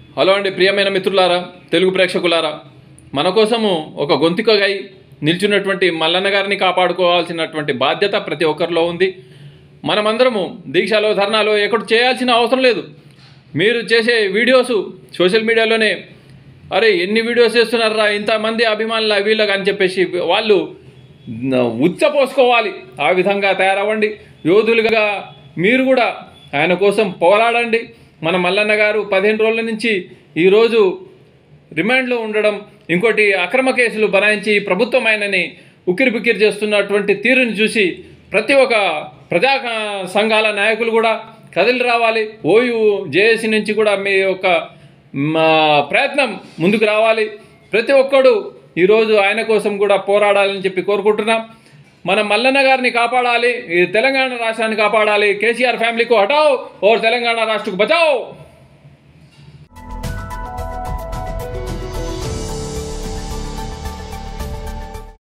hello అండి ప్రియమైన మిత్రులారా తెలుగు ప్రేక్షకులారా మన కోసము ఒక గొంతుకగై నిల్చున్నటువంటి మల్లన్న గారిని కాపాడుకోవాల్సినటువంటి బాధ్యత ప్రతి ఒక్కరిలో ఉంది మనమందరము దీక్షలో ధర్నాలో ఎక్కడ చేయాల్సిన అవసరం లేదు మీరు చేసే వీడియోస్ సోషల్ మీడియాలోనే అరే ఎన్ని వీడియోస్ చేస్తున్నారా ఇంతమంది అభిమానులు వీళ్ళకి అని చెప్పేసి వాళ్ళు ఉచ్చపోసుకోవాలి ఆ విధంగా తయారవ్వండి యోధులుగా మీరు కూడా ఆయన కోసం పోరాడండి మన మల్లన్న గారు పదిహేను రోజుల నుంచి ఈరోజు రిమాండ్లో ఉండడం ఇంకోటి అక్రమ కేసులు బనాయించి ప్రభుత్వం ఆయనని ఉక్కిరి బిక్కిరి చేస్తున్నటువంటి తీరుని చూసి ప్రతి ఒక్క ప్రజా సంఘాల నాయకులు కూడా కదిలి రావాలి ఓయూ జేఏసీ నుంచి కూడా మీ యొక్క మా ప్రయత్నం ముందుకు రావాలి ప్రతి ఒక్కడు ఈరోజు ఆయన కోసం కూడా పోరాడాలని చెప్పి కోరుకుంటున్నాం మన మల్లన్న గారిని కాపాడాలి ఈ తెలంగాణ రాష్ట్రాన్ని కాపాడాలి కేసీఆర్ ఫ్యామిలీకు హటావ్ ఓర్ తెలంగాణ రాష్ట్రకు బచావ్